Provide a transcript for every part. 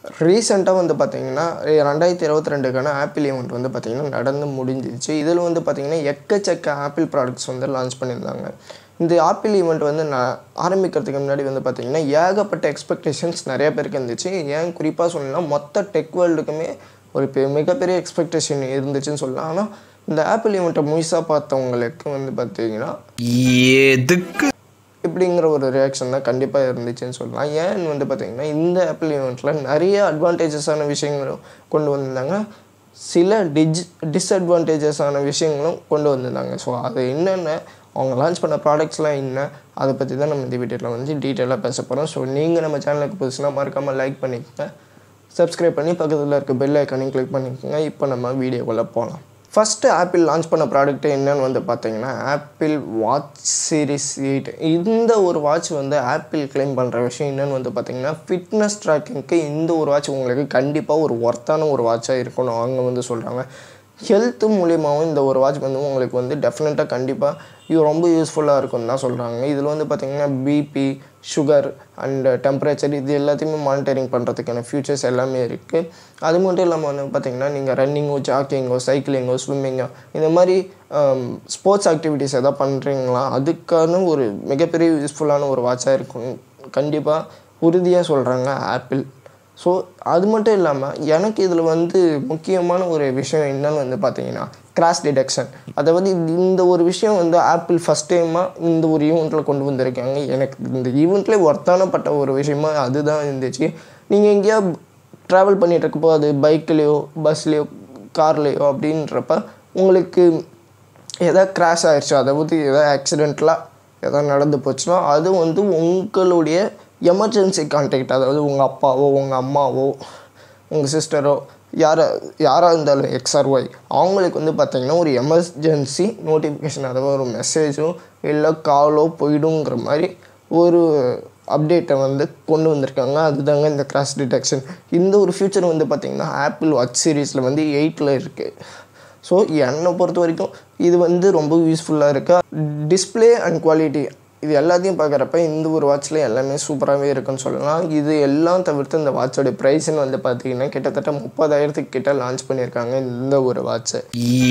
ரீசெண்டாக வந்து பார்த்தீங்கன்னா ரெண்டாயிரத்தி இருபத்தி ரெண்டுக்கான ஆப்பிள் ஈவெண்ட் வந்து பார்த்திங்கன்னா நடந்து முடிஞ்சிருச்சு இதில் வந்து பார்த்திங்கன்னா எக்கச்சக்க ஆப்பிள் ப்ராடக்ட்ஸ் வந்து லான்ச் பண்ணியிருந்தாங்க இந்த ஆப்பிள் ஈவெண்ட் வந்து நான் ஆரம்பிக்கிறதுக்கு முன்னாடி வந்து பார்த்திங்கன்னா ஏகப்பட்ட எக்ஸ்பெக்டேஷன்ஸ் நிறைய பேருக்கு இருந்துச்சு ஏன் குறிப்பாக சொல்லணும்னா மொத்த டெக் வேர்ல்டுக்குமே ஒரு பெ மிகப்பெரிய எக்ஸ்பெக்டேஷன் இருந்துச்சுன்னு சொல்லலாம் ஆனால் இந்த ஆப்பிள் ஈவெண்ட்டை முழுசாக பார்த்தவங்களுக்கு வந்து பார்த்திங்கன்னா எதுக்கு இப்படிங்கிற ஒரு ரியாக்ஷன் தான் கண்டிப்பாக இருந்துச்சுன்னு சொல்லலாம் ஏன் வந்து பார்த்திங்கன்னா இந்த ஆப்பிள் ஈவெண்ட்டில் நிறைய அட்வான்டேஜஸான விஷயங்களும் கொண்டு வந்திருந்தாங்க சில டிஜ் டிஸ்அட்வான்டேஜஸான விஷயங்களும் கொண்டு வந்திருந்தாங்க ஸோ அது என்னென்ன அவங்க லான்ச் பண்ண ப்ராடக்ட்ஸ்லாம் என்ன அதை பற்றி தான் நம்ம இந்த வீடியோவில் வந்து டீட்டெயிலாக பேச போகிறோம் ஸோ நீங்கள் நம்ம சேனலுக்கு புதுசுனா மறக்காமல் லைக் பண்ணிக்கோங்க சப்ஸ்கிரைப் பண்ணி பக்கத்தில் இருக்க பெல் ஐக்கானையும் கிளிக் பண்ணிக்கோங்க இப்போ நம்ம வீடியோக்குள்ளே போகலாம் ஃபஸ்ட்டு ஆப்பிள் லான்ச் பண்ண ப்ராடக்ட் என்னன்னு வந்து பார்த்தீங்கன்னா ஆப்பிள் வாட்ச் சீரிஸ் எயிட் இந்த ஒரு வாட்ச் வந்து ஆப்பிள் கிளைம் பண்ணுற விஷயம் என்னன்னு வந்து பார்த்தீங்கன்னா ஃபிட்னஸ் ட்ராக்கிங்க்கு இந்த ஒரு வாட்ச் உங்களுக்கு கண்டிப்பாக ஒரு ஒர்த்தான ஒரு வாட்சாக இருக்கணும் அவங்க வந்து சொல்கிறாங்க ஹெல்த்து மூலியமாகவும் இந்த ஒரு வாட்ச் வந்து உங்களுக்கு வந்து டெஃபினட்டாக கண்டிப்பாக இது ரொம்ப யூஸ்ஃபுல்லாக இருக்கும்னு தான் சொல்கிறாங்க இதில் வந்து பார்த்திங்கன்னா பிபி சுகர் அண்ட் டெம்பரேச்சர் இது எல்லாத்தையுமே மானிட்டரிங் பண்ணுறதுக்கான ஃபியூச்சர்ஸ் எல்லாமே இருக்குது அது மட்டும் இல்லாமல் வந்து பார்த்திங்கன்னா நீங்கள் ரன்னிங்கோ ஜாக்கிங்கோ சைக்கிளிங்கோ ஸ்விம்மிங்கோ இந்த மாதிரி ஸ்போர்ட்ஸ் ஆக்டிவிட்டீஸ் எதாவது பண்ணுறீங்களா அதுக்கான ஒரு மிகப்பெரிய யூஸ்ஃபுல்லான ஒரு வாட்சாக இருக்கும் கண்டிப்பாக உறுதியாக சொல்கிறாங்க ஆப்பிள் ஸோ அது மட்டும் இல்லாமல் எனக்கு இதில் வந்து முக்கியமான ஒரு விஷயம் என்னன்னு வந்து பார்த்தீங்கன்னா கிராஷ் டிடெக்ஷன் அதாவது இந்த ஒரு விஷயம் வந்து ஆப்பிள் ஃபஸ்ட் டைமாக இந்த ஒரு ஈவெண்ட்டில் கொண்டு வந்திருக்காங்க எனக்கு இந்த ஈவெண்ட்லேயே ஒர்த்தானப்பட்ட ஒரு விஷயமா அதுதான் இருந்துச்சு நீங்கள் எங்கேயா ட்ராவல் பண்ணிட்டு இருக்கப்போ அது பைக்லேயோ பஸ்லேயோ கார்லேயோ அப்படின்றப்ப உங்களுக்கு எதாவது கிராஷ் ஆயிடுச்சு அதாவது எதாவது ஆக்சிடெண்ட்லாம் எதாவது நடந்து போச்சுன்னா அது வந்து உங்களுடைய எமர்ஜென்சி கான்டாக்ட் அதாவது உங்கள் அப்பாவோ உங்கள் அம்மாவோ உங்கள் சிஸ்டரோ யாரை யாராக இருந்தாலும் எக்ஸ்ஆர் ஒய் அவங்களுக்கு வந்து பார்த்தீங்கன்னா ஒரு எமர்ஜென்சி நோட்டிஃபிகேஷன் அதாவது ஒரு மெசேஜோ இல்லை காலோ போயிடுங்கிற மாதிரி ஒரு அப்டேட்டை வந்து கொண்டு வந்திருக்காங்க அதுதாங்க இந்த கிராஷ் டிடெக்ஷன் இந்த ஒரு ஃபியூச்சர் வந்து பார்த்திங்கன்னா ஆப்பிள் வாட்ச் சீரீஸில் வந்து எயிட்டில் இருக்குது ஸோ என்னை பொறுத்த வரைக்கும் இது வந்து ரொம்ப யூஸ்ஃபுல்லாக இருக்கா டிஸ்பிளே அண்ட் குவாலிட்டி இது எல்லாத்தையும் பார்க்குறப்ப இந்த ஒரு வாட்சில் எல்லாமே சூப்பராகவே இருக்குன்னு சொல்லலாம் இது எல்லாம் தவிர்த்து இந்த வாட்சோட ப்ரைஸ்ன்னு வந்து பார்த்தீங்கன்னா கிட்டத்தட்ட முப்பதாயிரத்துக்கு கிட்ட லான்ச் பண்ணியிருக்காங்க இந்த ஒரு வாட்சை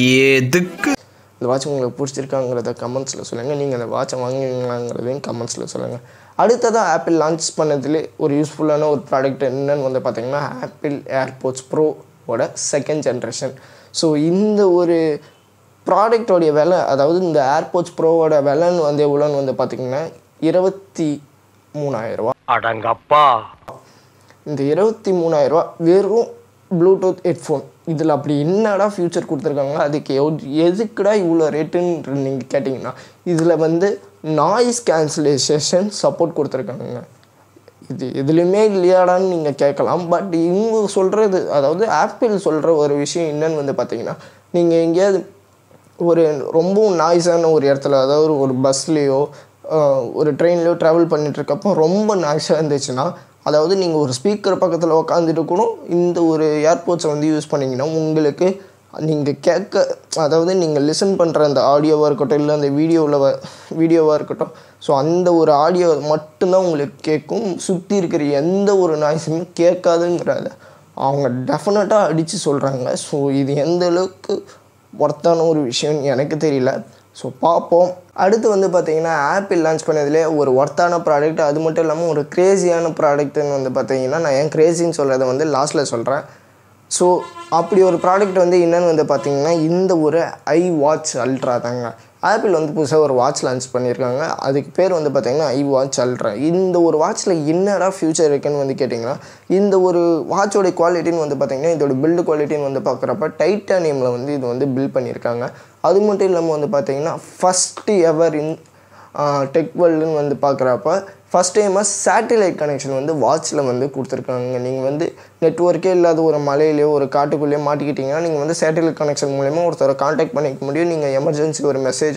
எதுக்கு இந்த வாட்ச் உங்களுக்கு பிடிச்சிருக்காங்கிறத கமெண்ட்ஸில் சொல்லுங்கள் நீங்கள் அந்த வாட்சை வாங்குவீங்களாங்கிறதையும் கமெண்ட்ஸில் சொல்லுங்கள் அடுத்ததாக ஆப்பிள் லான்ச் பண்ணதுலே ஒரு யூஸ்ஃபுல்லான ஒரு ப்ராடக்ட் என்னன்னு வந்து பார்த்தீங்கன்னா ஆப்பிள் ஏர்போர்ட்ஸ் ப்ரோவோட செகண்ட் ஜென்ரேஷன் ஸோ இந்த ஒரு ப்ராடக்டோடைய விலை அதாவது இந்த ஏர்போர்ட்ஸ் ப்ரோவோட விலைன்னு வந்து எவ்வளோன்னு வந்து பார்த்தீங்கன்னா இருபத்தி மூணாயிரரூவா அடங்கப்பா இந்த இருபத்தி மூணாயிரரூவா வெறும் ப்ளூடூத் ஹெட்ஃபோன் இதில் அப்படி என்னடா ஃபியூச்சர் கொடுத்துருக்காங்க அதுக்கு எவ் எதுக்குடா இவ்வளோ ரேட்டுன்னு நீங்கள் கேட்டிங்கன்னா இதில் வந்து நாய்ஸ் கேன்சலேஷன் சப்போர்ட் கொடுத்துருக்காங்க இது எதுலேயுமே இல்லையாடான்னு நீங்கள் கேட்கலாம் பட் இவங்க சொல்கிறது அதாவது ஆப்பிள் சொல்கிற ஒரு விஷயம் என்னன்னு வந்து பார்த்தீங்கன்னா நீங்கள் எங்கேயாவது ஒரு ரொம்பவும் நாய்ஸான ஒரு இடத்துல அதாவது ஒரு பஸ்லேயோ ஒரு ட்ரெயின்லேயோ ட்ராவல் பண்ணிட்டு இருக்கப்போ ரொம்ப நாய்ஸாக இருந்துச்சுன்னா அதாவது நீங்கள் ஒரு ஸ்பீக்கர் பக்கத்தில் உட்காந்துட்டு கூட இந்த ஒரு ஏர்போர்ட்ஸை வந்து யூஸ் பண்ணிங்கன்னா உங்களுக்கு நீங்கள் கேட்க அதாவது நீங்கள் லிசன் பண்ணுற அந்த ஆடியோவாக இருக்கட்டும் இல்லை அந்த வீடியோவில் வ வீடியோவாக இருக்கட்டும் ஸோ அந்த ஒரு ஆடியோ மட்டும்தான் உங்களுக்கு கேட்கும் சுற்றி இருக்கிற எந்த ஒரு நாய்ஸுமே கேட்காதுங்கிறத அவங்க டெஃபினட்டாக அடித்து சொல்கிறாங்க ஸோ இது எந்த அளவுக்கு ஒர்த்தான ஒரு விஷயம்னு எனக்கு தெரியல ஸோ பார்ப்போம் அடுத்து வந்து பார்த்தீங்கன்னா ஆப்பிள் லான்ச் பண்ணதுலேயே ஒரு ஒர்த்தான ப்ராடக்ட் அது மட்டும் இல்லாமல் ஒரு க்ரேஸியான ப்ராடக்ட்னு வந்து பார்த்தீங்கன்னா நான் ஏன் க்ரேஸின்னு சொல்கிறத வந்து லாஸ்ட்டில் சொல்கிறேன் ஸோ அப்படி ஒரு ப்ராடக்ட் வந்து என்னென்னு வந்து பார்த்தீங்கன்னா இந்த ஒரு ஐ வாட்ச் அல்ட்ரா தாங்க ஆப்பிள் வந்து புதுசாக ஒரு வாட்ச் லான்ச் பண்ணியிருக்காங்க அதுக்கு பேர் வந்து பார்த்தீங்கன்னா ஐ வாட்ச் அல்ட்ரா இந்த ஒரு வாட்ச்சில் என்னடா ஃப்யூச்சர் இருக்குன்னு வந்து கேட்டிங்கன்னா இந்த ஒரு வாட்சோட குவாலிட்டின்னு வந்து பார்த்தீங்கன்னா இதோட பில்டு குவாலிட்டின்னு வந்து பார்க்குறப்ப டைட்டானியமில் வந்து இது வந்து பில்ட் பண்ணியிருக்காங்க அது மட்டும் இல்லாமல் வந்து பார்த்தீங்கன்னா ஃபஸ்ட்டு எவர் இன் டெக் வேர்ல்டுன்னு வந்து பார்க்குறப்ப ஃபஸ்ட் டைமாக சேட்டிலைட் கனெக்ஷன் வந்து வாட்சில் வந்து கொடுத்துருக்காங்க நீங்கள் வந்து நெட்ஒர்க்கே இல்லாத ஒரு மலையிலையோ ஒரு காட்டுக்குள்ளேயோ மாட்டிக்கிட்டிங்கன்னா நீங்கள் வந்து சேட்டிலைட் கனெக்ஷன் மூலயமா ஒருத்தரை காண்டாக்ட் பண்ணிக்க முடியும் நீங்கள் எமர்ஜென்சி ஒரு மெசேஜோ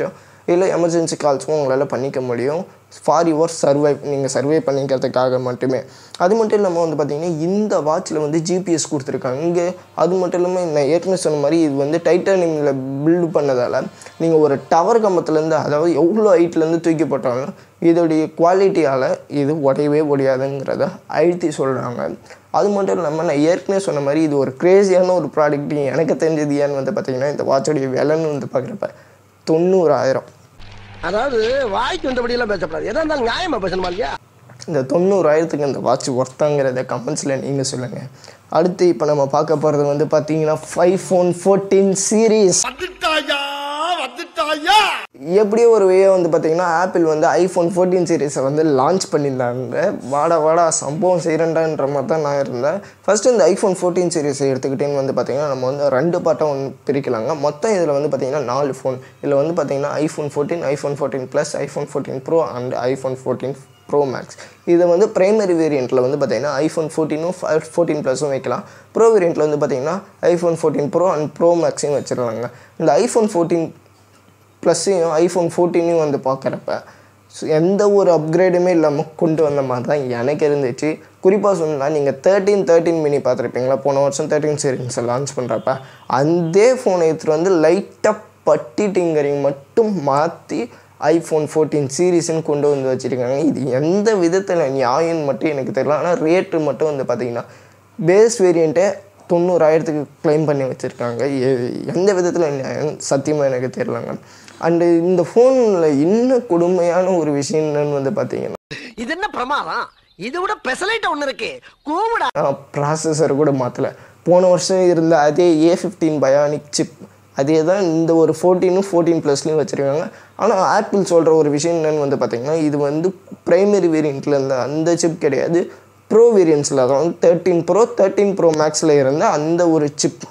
இல்லை எமர்ஜென்சி கால்ஸும் உங்களால் பண்ணிக்க முடியும் ஃபார் யுவர் சர்வை நீங்கள் சர்வே பண்ணிக்கிறதுக்காக மட்டுமே அது மட்டும் இல்லாமல் வந்து பார்த்திங்கன்னா இந்த வாட்சில் வந்து ஜிபிஎஸ் கொடுத்துருக்காங்க இங்கே அது மட்டும் இல்லாமல் நான் ஏற்கனவே சொன்ன மாதிரி இது வந்து டைட்டானியமில் பில்டு பண்ணதால் நீங்கள் ஒரு டவர் கம்பத்துலேருந்து அதாவது எவ்வளோ ஹைட்லேருந்து தூக்கி போட்டாலும் இதோடைய குவாலிட்டியால் இது உடையவே முடியாதுங்கிறத அழுத்தி சொல்கிறாங்க அது மட்டும் இல்லாமல் நான் ஏற்கனவே சொன்ன மாதிரி இது ஒரு க்ரேஸியான ஒரு ப்ராடக்ட் எனக்கு தெரிஞ்சது ஏன்னு வந்து பார்த்திங்கன்னா இந்த வாட்சோடைய விலைன்னு வந்து பார்க்குறப்ப தொண்ணூறாயிரம் அதாவது வாய்க்கு வந்தபடி எல்லாம் பேசப்படாது எதா இருந்தாலும் நியாயமா பேசணுமா இல்லையா இந்த தொண்ணூறாயிரத்துக்கு இந்த வாட்ச் ஒர்த்தாங்கிறத கமெண்ட்ஸில் நீங்கள் சொல்லுங்கள் அடுத்து இப்போ நம்ம பார்க்க போகிறது வந்து பார்த்தீங்கன்னா ஃபைவ் ஃபோன் ஃபோர்டீன் சீரீஸ் வந்துட்டாயா வந்துட்டாயா எப்படியோ ஒரு வே வந்து பார்த்தீங்கன்னா ஆப்பிள் வந்து ஐஃபோன் ஃபோர்டீன் சீரீஸை வந்து லான்ச் பண்ணியிருந்தாங்க வாடா வாடா சம்பவம் செய்கிறேன்டான்ற மாதிரி தான் நான் இருந்தேன் ஃபஸ்ட்டு இந்த ஐஃபோன் ஃபோர்டீன் சீரீஸை எடுத்துக்கிட்டேன்னு வந்து பார்த்தீங்கன்னா நம்ம வந்து ரெண்டு பாட்டாக ஒன்று பிரிக்கலாங்க மொத்தம் இதில் வந்து பார்த்தீங்கன்னா நாலு ஃபோன் இதில் வந்து பார்த்தீங்கன்னா iPhone fourteen iPhone fourteen plus iPhone fourteen pro and iPhone fourteen pro max இதை வந்து பிரைமரி வேரியண்ட்டில் வந்து பார்த்தீங்கன்னா ஐஃபோன் ஃபோர்டீனும் ஃபோர்டீன் ப்ளஸும் வைக்கலாம் ப்ரோ வேரியண்ட்டில் வந்து பார்த்தீங்கன்னா iPhone fourteen pro and pro மேக்ஸையும் வச்சிடலாங்க இந்த ஐஃபோன் ஃபோர்டீன் ப்ளஸ்ஸையும் ஐஃபோன் ஃபோர்டீனையும் வந்து பார்க்குறப்ப ஸோ எந்த ஒரு அப்கிரேடுமே இல்லாமல் கொண்டு வந்த மாதிரி தான் எனக்கு இருந்துச்சு குறிப்பாக சொன்னா நீங்கள் தேர்ட்டீன் தேர்ட்டின் மினி பார்த்துருப்பீங்களா போன வருஷம் தேர்ட்டின் சீரிங்ஸை லான்ச் பண்ணுறப்ப அந்த ஃபோனை எடுத்துகிட்டு வந்து லைட்டாக பட்டி டிங்கரிங் மட்டும் மாற்றி ஐஃபோன் ஃபோர்டீன் சீரீஸ்னு கொண்டு வந்து வச்சுருக்காங்க இது எந்த விதத்தில் நியாயம்னு மட்டும் எனக்கு தெரியல ஆனால் ரேட்டு மட்டும் வந்து பார்த்திங்கன்னா பேஸ் வேரியண்ட்டை தொண்ணூறாயிரத்துக்கு க்ளைம் பண்ணி வச்சுருக்காங்க எந்த விதத்தில் நியாயம் சத்தியமாக எனக்கு தெரியலங்க அண்டு இந்த ஃபோனில் இன்னும் கொடுமையான ஒரு விஷயம் என்னன்னு வந்து பார்த்தீங்கன்னா இது என்ன பிரமாதம் இதை விட பெசலைட் ஒண்ணு இருக்கு கூவிடா ப்ராசஸர் கூட மாற்றலை போன வருஷம் இருந்த அதே ஏ ஃபிஃப்டீன் பயானிக் சிப் அதே தான் இந்த ஒரு ஃபோர்டீனும் ஃபோர்டீன் ப்ளஸ்லையும் வச்சுருக்காங்க ஆனால் ஆப்பிள் சொல்கிற ஒரு விஷயம் என்னென்னு வந்து பார்த்திங்கன்னா இது வந்து ப்ரைமரி வேரியண்ட்டில் இருந்த அந்த சிப் கிடையாது ப்ரோ வேரியன்ஸில் அதாவது தேர்ட்டீன் ப்ரோ தேர்ட்டீன் ப்ரோ மேக்ஸில் இருந்த அந்த ஒரு சிப்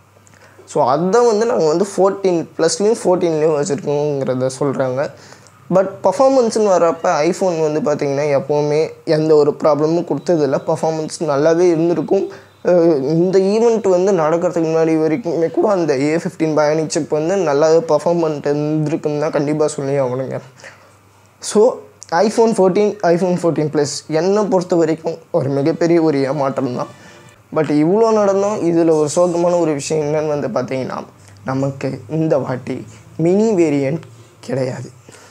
ஸோ அதை வந்து நாங்கள் வந்து ஃபோர்டீன் ப்ளஸ்லேயும் ஃபோர்டீன்லேயும் வச்சுருக்கோங்கிறத சொல்கிறாங்க பட் பர்ஃபாமன்ஸ்னு வரப்போ ஐஃபோன் வந்து பார்த்திங்கன்னா எப்போவுமே எந்த ஒரு ப்ராப்ளமும் கொடுத்ததில்ல பர்ஃபாமன்ஸ் நல்லாவே இருந்திருக்கும் அஹ் இந்த ஈவெண்ட் வந்து நடக்கிறதுக்கு முன்னாடி வரைக்குமே கூட அந்த ஏ ஃபிஃப்டீன் பயானிக் சிப் வந்து நல்லாவே பர்ஃபார்மன்ட் இருந்திருக்குன்னு தான் கண்டிப்பாக சொல்லி ஆகணுங்க so iPhone fourteen iPhone fourteen plus என்னை பொறுத்த வரைக்கும் ஒரு மிகப்பெரிய ஒரு ஏமாற்றம் தான் பட் இவ்வளோ நடந்தும் இதில் ஒரு சோகமான ஒரு விஷயம் என்னன்னு வந்து பார்த்தீங்கன்னா நமக்கு இந்த வாட்டி மினி வேரியண்ட் கிடையாது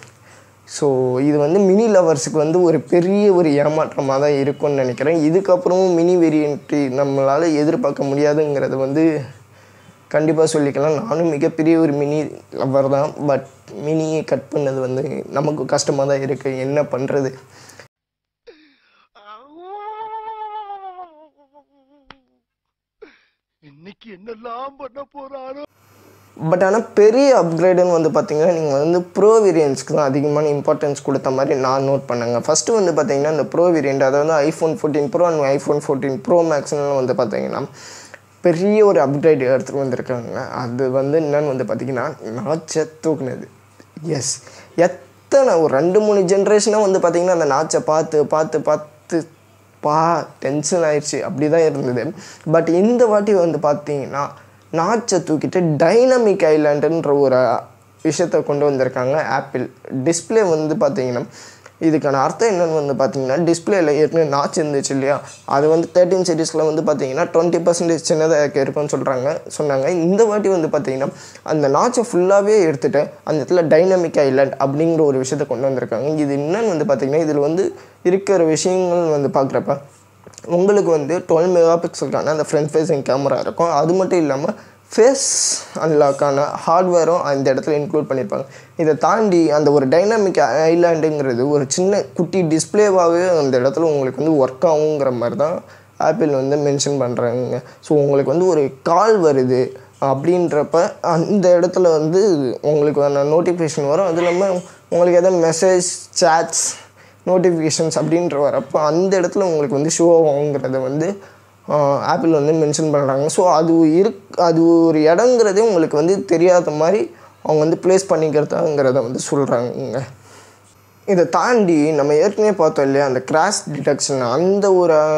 ஸோ இது வந்து மினி லவர்ஸுக்கு வந்து ஒரு பெரிய ஒரு ஏமாற்றமாக தான் இருக்கும்னு நினைக்கிறேன் இதுக்கப்புறமும் மினி வேரியண்ட்டு நம்மளால் எதிர்பார்க்க முடியாதுங்கிறது வந்து கண்டிப்பாக சொல்லிக்கலாம் நானும் மிகப்பெரிய ஒரு மினி லவர் தான் பட் மினியை கட் பண்ணது வந்து நமக்கு கஷ்டமாக தான் இருக்குது என்ன பண்ணுறது இன்னைக்கு என்னெல்லாம் பண்ண போறாரோ பட் ஆனால் பெரிய அப்கிரேடுன்னு வந்து பார்த்தீங்கன்னா நீங்கள் வந்து ப்ரோ வேரியன்ஸ்க்கு தான் அதிகமான இம்பார்ட்டன்ஸ் கொடுத்த மாதிரி நான் நோட் பண்ணேங்க ஃபஸ்ட்டு வந்து பார்த்தீங்கன்னா இந்த ப்ரோ வேரியண்ட் அதாவது iPhone fourteen pro and iPhone fourteen pro மேக்ஸ்னு வந்து பார்த்தீங்கன்னா பெரிய ஒரு அப்கிரேட் எடுத்துகிட்டு வந்திருக்காங்க அது வந்து என்னன்னு வந்து பார்த்தீங்கன்னா நாச்சை தூக்குனது எஸ் எத்தனை ஒரு ரெண்டு மூணு ஜென்ரேஷனாக வந்து பார்த்தீங்கன்னா அந்த நாச்சை பார்த்து பார்த்து பார்த்து பா டென்ஷன் ஆயிடுச்சு அப்படி தான் இருந்தது பட் இந்த வாட்டி வந்து பார்த்தீங்கன்னா நாச்சை தூக்கிட்டு டைனமிக் ஐலாண்டுன்ற ஒரு விஷயத்தை கொண்டு வந்திருக்காங்க ஆப்பிள் டிஸ்பிளே வந்து பார்த்தீங்கன்னா இதுக்கான அர்த்தம் என்னன்னு வந்து பார்த்தீங்கன்னா டிஸ்பிளேல ஏற்கனவே நாச் இருந்துச்சு இல்லையா அது வந்து தேர்ட்டின் சீரீஸில் வந்து பார்த்தீங்கன்னா டுவெண்ட்டி பர்சன்டேஜ் சின்னதாக இருக்கும்னு சொல்கிறாங்க சொன்னாங்க இந்த வாட்டி வந்து பார்த்தீங்கன்னா அந்த நாச்சை ஃபுல்லாகவே எடுத்துகிட்டு அந்த இடத்துல டைனமிக் ஐலாண்ட் அப்படிங்கிற ஒரு விஷயத்தை கொண்டு வந்திருக்காங்க இது என்னன்னு வந்து பார்த்தீங்கன்னா இதில் வந்து இருக்கிற விஷயங்கள் வந்து பார்க்குறப்ப உங்களுக்கு வந்து டுவெல் மெகா பிக்சலுக்கான அந்த ஃப்ரண்ட் ஃபேஸிங் கேமரா இருக்கும் அது மட்டும் இல்லாமல் ஃபேஸ் அன்லாக்கான ஹார்ட்வேரும் அந்த இடத்துல இன்க்ளூட் பண்ணியிருப்பாங்க இதை தாண்டி அந்த ஒரு டைனாமிக் ஐலாண்டுங்கிறது ஒரு சின்ன குட்டி டிஸ்பிளேவாகவே அந்த இடத்துல உங்களுக்கு வந்து ஒர்க் ஆகுங்கிற மாதிரி தான் ஆப்பிள் வந்து மென்ஷன் பண்ணுறாங்க ஸோ உங்களுக்கு வந்து ஒரு கால் வருது அப்படின்றப்ப அந்த இடத்துல வந்து உங்களுக்கு நோட்டிஃபிகேஷன் வரும் அது இல்லாமல் உங்களுக்கு எதாவது மெசேஜ் சேட்ஸ் நோட்டிஃபிகேஷன்ஸ் அப்படின்ற வரப்போ அந்த இடத்துல உங்களுக்கு வந்து ஷோ ஆகுங்கிறத வந்து ஆப்பிள் வந்து மென்ஷன் பண்ணுறாங்க ஸோ அது இருக் அது ஒரு இடங்கிறதே உங்களுக்கு வந்து தெரியாத மாதிரி அவங்க வந்து ப்ளேஸ் பண்ணிக்கிறதாங்கிறத வந்து சொல்கிறாங்க இதை தாண்டி நம்ம ஏற்கனவே பார்த்தோம் இல்லையா அந்த கிராஷ் டிடெக்ஷன் அந்த ஒரு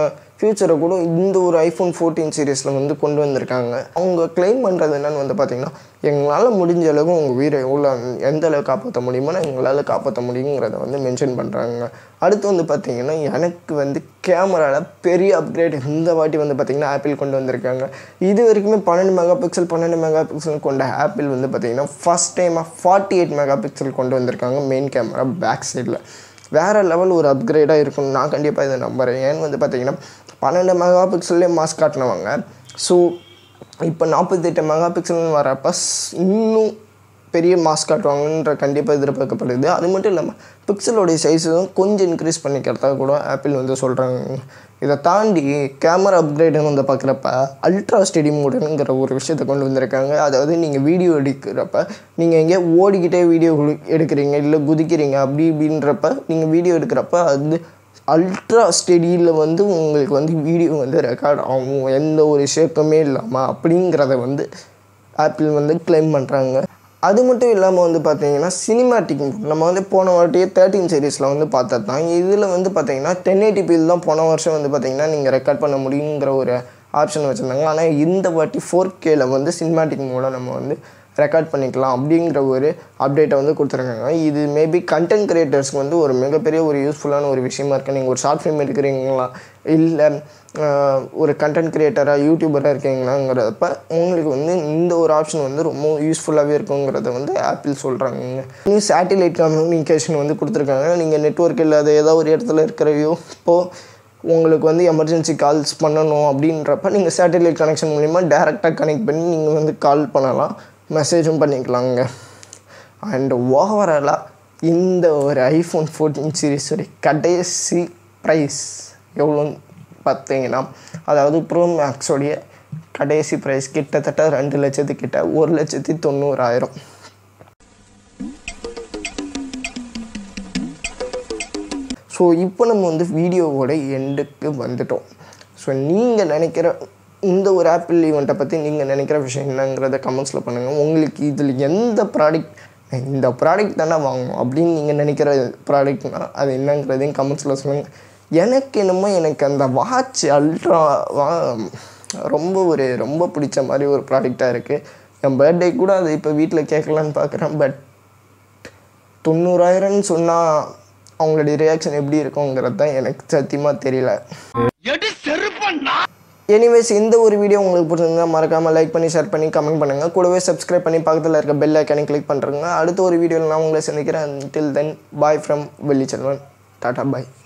ஃப்யூச்சரை கூட இந்த ஒரு ஐஃபோன் ஃபோர்டீன் சீரீஸில் வந்து கொண்டு வந்திருக்காங்க அவங்க கிளைம் பண்ணுறது என்னன்னு வந்து பார்த்திங்கன்னா எங்களால் முடிஞ்ச அளவுக்கு உங்கள் உயிரை எவ்வளோ எந்த அளவுக்கு காப்பாற்ற முடியுமோ எங்களால் காப்பாற்ற முடியுங்கிறத வந்து மென்ஷன் பண்ணுறாங்க அடுத்து வந்து பார்த்திங்கன்னா எனக்கு வந்து கேமராவில் பெரிய அப்கிரேட் இந்த வாட்டி வந்து பார்த்திங்கன்னா ஆப்பிள் கொண்டு வந்திருக்காங்க இது வரைக்குமே பன்னெண்டு மெகா பிக்சல் பன்னெண்டு மெகா பிக்சல் கொண்ட ஆப்பிள் வந்து பார்த்திங்கன்னா ஃபஸ்ட் டைமாக ஃபார்ட்டி எயிட் மெகா பிக்சல் கொண்டு வந்திருக்காங்க மெயின் கேமரா பேக் சைடில் வேறு லெவல் ஒரு அப்கிரேடாக இருக்கும்னு நான் கண்டிப்பாக இதை நம்புகிறேன் ஏன்னு வந்து பார்த்தீங்கன்னா பன்னெண்டு மெகா பிக்சல்லே மாஸ் காட்டினவங்க ஸோ இப்போ நாற்பத்தெட்டு மெகா பிக்சல்னு வரப்போ ஸ்- இன்னும் பெரிய மாஸ் காட்டுவாங்கன்ற கண்டிப்பாக எதிர்பார்க்கப்படுது அது மட்டும் இல்லாமல் பிக்சலோடைய சைஸும் கொஞ்சம் இன்க்ரீஸ் பண்ணிக்கிறதா கூட ஆப்பிள் வந்து சொல்கிறாங்க இதை தாண்டி கேமரா அப்கிரேடுன்னு வந்து பார்க்குறப்ப அல்ட்ரா ஸ்டெடி மோடுங்கிற ஒரு விஷயத்தை கொண்டு வந்திருக்காங்க அதாவது நீங்கள் வீடியோ எடுக்கிறப்ப நீங்கள் எங்கேயோ ஓடிக்கிட்டே வீடியோ எடுக்கிறீங்க இல்லை குதிக்கிறீங்க அப்படி இப்படின்றப்ப நீங்கள் வீடியோ எடுக்கிறப்ப அது அல்ட்ரா ஸ்டெடியில் வந்து உங்களுக்கு வந்து வீடியோ வந்து ரெக்கார்ட் ஆகும் எந்த ஒரு ஷேக்குமே இல்லாமல் அப்படிங்கிறத வந்து ஆப்பிள் வந்து கிளைம் பண்ணுறாங்க அது மட்டும் இல்லாமல் வந்து பார்த்தீங்கன்னா சினிமாட்டிக் நம்ம வந்து போன வாட்டியே தேர்ட்டின் சீரீஸில் வந்து பார்த்தது தான் இதில் வந்து பார்த்தீங்கன்னா டென் எயிட்டிபியில் தான் போன வருஷம் வந்து பார்த்தீங்கன்னா நீங்கள் ரெக்கார்ட் பண்ண முடியுங்கிற ஒரு ஆப்ஷன் வச்சுருந்தாங்க ஆனால் இந்த வாட்டி ஃபோர் கேல வந்து சினிமாட்டிக் மூலம் நம்ம வந்து ரெக்கார்ட் பண்ணிக்கலாம் அப்படிங்கிற ஒரு அப்டேட்டை வந்து கொடுத்துருக்காங்க இது மேபி கண்டென்ட் கிரியேட்டர்ஸ்க்கு வந்து ஒரு மிகப்பெரிய ஒரு யூஸ்ஃபுல்லான ஒரு விஷயமா இருக்குது நீங்கள் ஒரு ஷார்ட் ஃபிலிம் எடுக்கிறீங்களா இல்லை ஒரு கண்டென்ட் கிரியேட்டராக யூடியூபராக இருக்கீங்களாங்கிறப்ப உங்களுக்கு வந்து இந்த ஒரு ஆப்ஷன் வந்து ரொம்ப யூஸ்ஃபுல்லாகவே இருக்குங்கிறத வந்து ஆப்பிள் சொல்கிறாங்க இன்னும் சேட்டிலைட் கம்யூனிகேஷன் வந்து கொடுத்துருக்காங்க நீங்கள் நெட்ஒர்க் இல்லாத ஏதோ ஒரு இடத்துல இருக்கிறவையோ இப்போது உங்களுக்கு வந்து எமர்ஜென்சி கால்ஸ் பண்ணணும் அப்படின்றப்ப நீங்கள் சேட்டலைட் கனெக்ஷன் மூலிமா டேரெக்டாக கனெக்ட் பண்ணி நீங்கள் வந்து கால் பண்ணலாம் மெசேஜும் பண்ணிக்கலாங்க அண்ட் ஓவராலாக இந்த ஒரு ஐஃபோன் ஃபோர்டீன் சீரீஸோடைய கடைசி ப்ரைஸ் எவ்வளோன்னு பார்த்தீங்கன்னா அதாவது ப்ரோ மேக்ஸோடைய கடைசி ப்ரைஸ் கிட்டத்தட்ட ரெண்டு லட்சத்துக்கிட்ட ஒரு லட்சத்தி தொண்ணூறாயிரம் ஸோ இப்போ நம்ம வந்து வீடியோவோட எண்டுக்கு வந்துட்டோம் ஸோ நீங்கள் நினைக்கிற இந்த ஒரு ஆப்பிள் ஈவெண்ட்டை பற்றி நீங்கள் நினைக்கிற விஷயம் என்னங்கிறத கமெண்ட்ஸில் பண்ணுங்கள் உங்களுக்கு இதில் எந்த ப்ராடக்ட் இந்த ப்ராடக்ட் தானே வாங்கணும் அப்படின்னு நீங்கள் நினைக்கிற ப்ராடக்ட்னா அது என்னங்கிறதையும் கமெண்ட்ஸில் சொல்லுங்கள் எனக்கு என்னமோ எனக்கு அந்த வாட்ச் அல்ட்ரா ரொம்ப ஒரு ரொம்ப பிடிச்ச மாதிரி ஒரு ப்ராடக்டாக இருக்குது என் பர்த்டே கூட அது இப்போ வீட்டில் கேட்கலான்னு பார்க்குறேன் பட் தொண்ணூறாயிரம்னு சொன்னால் அவங்களுடைய ரியாக்ஷன் எப்படி இருக்குங்கிறது தான் எனக்கு சத்தியமாக தெரியல எனிவேஸ் இந்த ஒரு வீடியோ உங்களுக்கு பிடிச்சிருந்தா மறக்காமல் லைக் பண்ணி ஷேர் பண்ணி கமெண்ட் பண்ணுங்கள் கூடவே சப்ஸ்கிரைப் பண்ணி பக்கத்தில் இருக்க பெல் ஐக்கானை கிளிக் பண்ணுறேங்க அடுத்த ஒரு வீடியோவில் நான் உங்களை சந்திக்கிறேன் டில் தென் பாய் ஃப்ரம் வெள்ளிச்செல்வன் டாடா பாய்